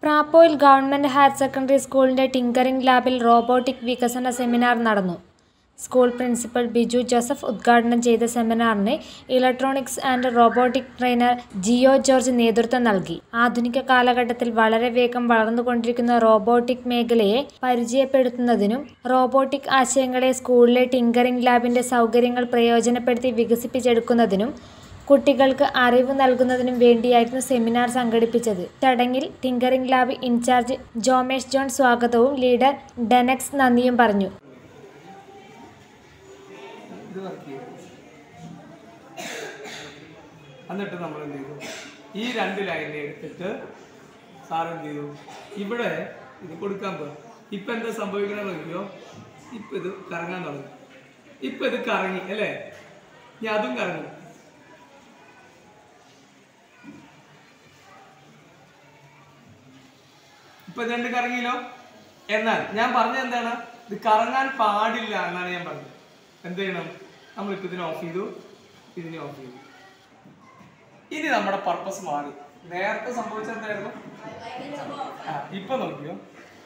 പ്രാപ്പോയിൽ government higher secondary സ്കൂളിന്റെ tinkering ലാബിൽ robotic വികസന സെമിനാർ നടന്നു സ്കൂൾ പ്രിൻസിപ്പൽ ബിജു ജോസഫ് ഉദ്ഘാടനം ചെയ്ത സെമിനാറിന് electronics and robotic trainer Jiyo George നേതൃത്വം നൽകി ആധുനിക കാലഘട്ടത്തിൽ വളരെ വേഗം വളർന്നുകൊണ്ടിരിക്കുന്ന റോബോട്ടിക് മേഖലയെ പരിചയപ്പെടുത്തുന്നതിനും റോബോട്ടിക് ആശയങ്ങളെ സ്കൂളിലെ ടിങ്കറിംഗ് ലാബിന്റെ സൗകര്യങ്ങൾ പ്രയോജനപ്പെടുത്തി വികസിപ്പിച്ചെടുക്കുന്നതിനും കുട്ടികൾക്ക് അറിവ് നൽകുന്നതിനും വേണ്ടിയായിരുന്നു സെമിനാർ സംഘടിപ്പിച്ചത് ചടങ്ങിൽ tinkering lab incharge Jomesh John സ്വാഗതവും ലീഡർ ഡെനക്സ് നന്ദിയും പറഞ്ഞു ഇത് വർക്ക് ചെയ്തു എന്നിട്ട് നമ്മൾ എന്ത് ചെയ്തു ഈ രണ്ട് ലൈനെ എടുത്തിട്ട് സാർ എന്ത് ചെയ്തു ഇവിടെ ഇത് കൊടുക്കാൻ പോകും ഇപ്പൊ എന്താ സംഭവിക്കണമെന്ന് നോക്കിയോ ഇപ്പൊ ഇത് കറങ്ങാൻ തുടങ്ങി ഇപ്പൊ ഇത് കറങ്ങി അല്ലേ ഇനി അതും കറങ്ങി ഇപ്പൊ ഇത് രണ്ട് കറങ്ങിയില്ലോ എന്നാൽ ഞാൻ പറഞ്ഞത് എന്താണ് ഇത് കറങ്ങാൻ പാടില്ല എന്നാണ് ഞാൻ പറഞ്ഞത് എന്ത് ചെയ്യണം നമ്മളിപ്പോ ഇതിനെ ഓഫ് ചെയ്തു ഇതിനെ ഓഫ് ചെയ്തു ഇനി നമ്മുടെ പർപ്പസ് മാറി നേരത്തെ സംഭവിച്ചത് എന്തായിരുന്നു ആ, ഇപ്പൊ നോക്കിയോ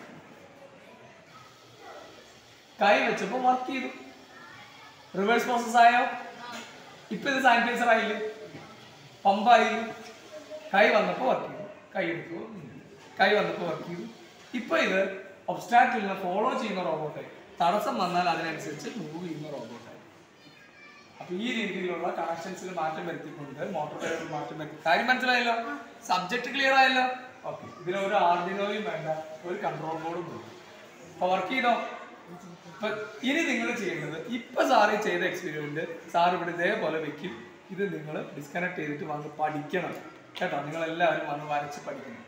കൈ വെച്ചപ്പോ വർക്ക് ചെയ്തു റിവേഴ്സ് പ്രോസസ് ആയോ ഇപ്പൊ ഇത് സാനിറ്റൈസർ ആയില്ലേ പമ്പായില്ലേ കൈ വന്നപ്പോ വർക്ക് ചെയ്തു കൈ എടുത്തു ഉം. കൈ വന്നപ്പോ വർക്ക് ചെയ്തു ഇപ്പൊ ഇത് ഒബ്സ്റ്റാക്കിളിനെ ഫോളോ ചെയ്യുന്ന റോബോട്ടായി തടസ്സം വന്നാൽ അതിനനുസരിച്ച് മൂവ് ചെയ്യുന്ന റോബോട്ടായി അപ്പൊ ഈ രീതിയിലുള്ള കണക്ഷൻസിൽ മാറ്റം വരുത്തിക്കൊണ്ട് മോട്ടോർ ഡ്രൈവറിൽ മാറ്റം വരുത്തി കാര്യം മനസ്സിലായല്ലോ സബ്ജക്ട് ക്ലിയർ ആയല്ലോ ഓക്കെ ഇതിന് ഒരു ആർഡിനോയും വേണ്ട ഒരു കൺട്രോൾ ബോർഡും വേണ്ട അപ്പൊ വർക്ക് ചെയ്തോ ഇപ്പൊ ഇനി നിങ്ങൾ ചെയ്യേണ്ടത് ഇപ്പൊ സാറ് ചെയ്ത എക്സ്പീരിയൻസ് സാർ ഇവിടെ ഇതേപോലെ വെക്കും ഇത് നിങ്ങൾ ഡിസ്കണക്ട് ചെയ്തിട്ട് വന്ന് പഠിക്കണം കേട്ടോ നിങ്ങൾ എല്ലാവരും വന്ന് വരച്ച് പഠിക്കണം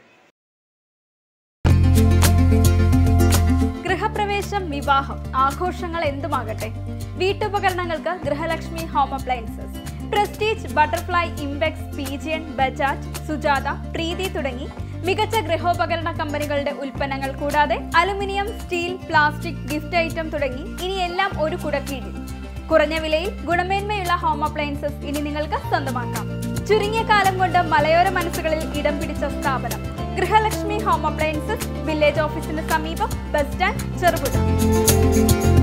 ഗൃഹപ്രവേശം വിവാഹം ആഘോഷങ്ങൾ എന്തുമാകട്ടെ വീട്ടുപകരണങ്ങൾക്ക് Grihalakshmi home appliances Prestige Butterfly Impex Pigeon Bajaj Sujata Preethi തുടങ്ങി മികച്ച ഗൃഹോപകരണ കമ്പനികളുടെ ഉൽപ്പന്നങ്ങൾ കൂടാതെ aluminium steel plastic gift item തുടങ്ങി ഇനി എല്ലാം ഒരു കുടക്കീഴിൽ കുറഞ്ഞ വിലയിൽ ഗുണമേന്മയുള്ള ഹോം അപ്ലയൻസസ് ഇനി നിങ്ങൾക്ക് സ്വന്തമാക്കാം ചുരുങ്ങിയ കാലം കൊണ്ട് മലയോര മനസ്സുകളിൽ ഇടം പിടിച്ച സ്ഥാപനം ഗൃഹലക്ഷ്മി ഹോം അപ്ലയൻസസ് വില്ലേജ് ഓഫീസിന് സമീപം ബസ് സ്റ്റാൻഡ് ചെറുപുഴ